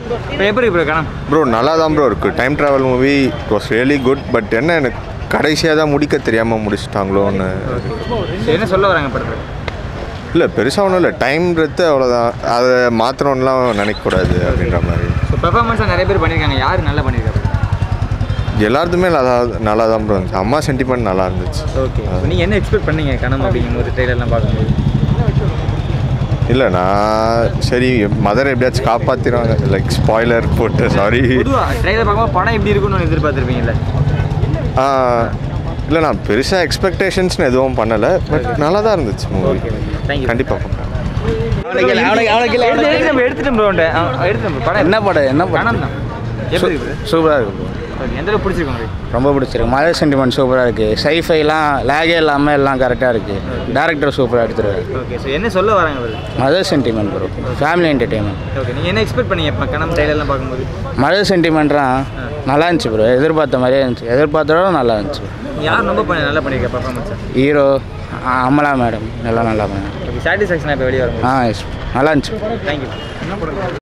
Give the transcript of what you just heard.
இப்போ எப்படி இருக்கு ப்ரோ கணம் ப்ரோ நல்லா தான் ப்ரோ இருக்குது time travel movie it was really good but என்ன எனக்கு கடைசியாக தான் முடிக்க தெரியாமல் முடிச்சிட்டாங்களோன்னு சரி என்ன சொல்ல வராங்க படத்தில் இல்லை பெருசாக ஒன்றும் இல்லை டைம்ன்றது அவ்வளோதான் அதை மாற்றணும்லாம் நினைக்கக்கூடாது அப்படின்ற மாதிரி ஸோ பெர்ஃபார்மன்ஸாக நிறைய பேர் பண்ணியிருக்காங்க யார் நல்லா பண்ணியிருக்காரு எல்லாத்துமே நல்லா நல்லா தான் ப்ரோ இருந்துச்சு அம்மா சென்டிமெண்ட் நல்லா இருந்துச்சு ஓகே நீங்கள் என்ன எக்ஸ்பெக்ட் பண்ணீங்க கணம் அப்படிங்கும்போது ட்ரெயிலர்லாம் பார்க்கும்போது இல்லை நான் சரி மதர் எப்படியாச்சும் காப்பாற்றிடுவாங்க லைக் ஸ்பாய்லர் போட்டு சாரி பொதுவாக ட்ரெயிலர் பார்க்கும்போது படம் எப்படி இருக்குன்னு எதிர்பார்த்துருப்பீங்கல்ல இல்லை நான் பெருசாக எக்ஸ்பெக்டேஷன்ஸ்னு எதுவும் பண்ணலை பட் நல்லா தான் இருந்துச்சு மூவி தேங்க்யூ கண்டிப்பாக பண்ணுறேன் எடுத்துட்டோம் ப்ரோ எடுத்துட்டோம் bro. படம் என்ன படம் என்ன படம் கணம் தான் எப்படி இருக்கு சூப்பராக இருக்கு ஓகே எந்த அளவுக்கு பிடிச்சிருக்கு உங்களுக்கு ரொம்ப பிடிச்சிருக்கு மழை சென்டிமெண்ட் சூப்பராக இருக்குது சைஃபைலாம் லேகே இல்லாமல் எல்லாம் கரெக்டாக இருக்குது டேரக்டர் சூப்பராக எடுத்துருவாரு ஓகே ஸோ என்ன சொல்ல வராங்க அது mother sentiment bro family entertainment okay நீங்கள் என்ன எக்ஸ்பெக்ட் பண்ணீங்க இப்போ கணம் ட்ரெயிலர்லாம் பார்க்கும்போது மழை சென்டிமெண்ட்லாம் நல்லா இருந்துச்சு ப்ரோ எதிர்பார்த்த மாதிரியே இருந்துச்சு எதிர்பார்த்தோட நல்லா இருந்துச்சு யார் ரொம்ப பண்ணி நல்லா பண்ணியிருக்கா பர்ஃபார்மன்ஸை ஹீரோ அமலா மேடம் எல்லாம் நல்லா பண்ணாங்க ஓகே சாட்டிஸ்ஃபேக்ஷனாக இப்போ வெளியே வரும் ஆ எஸ் நல்லா இருந்துச்சு தேங்க்யூ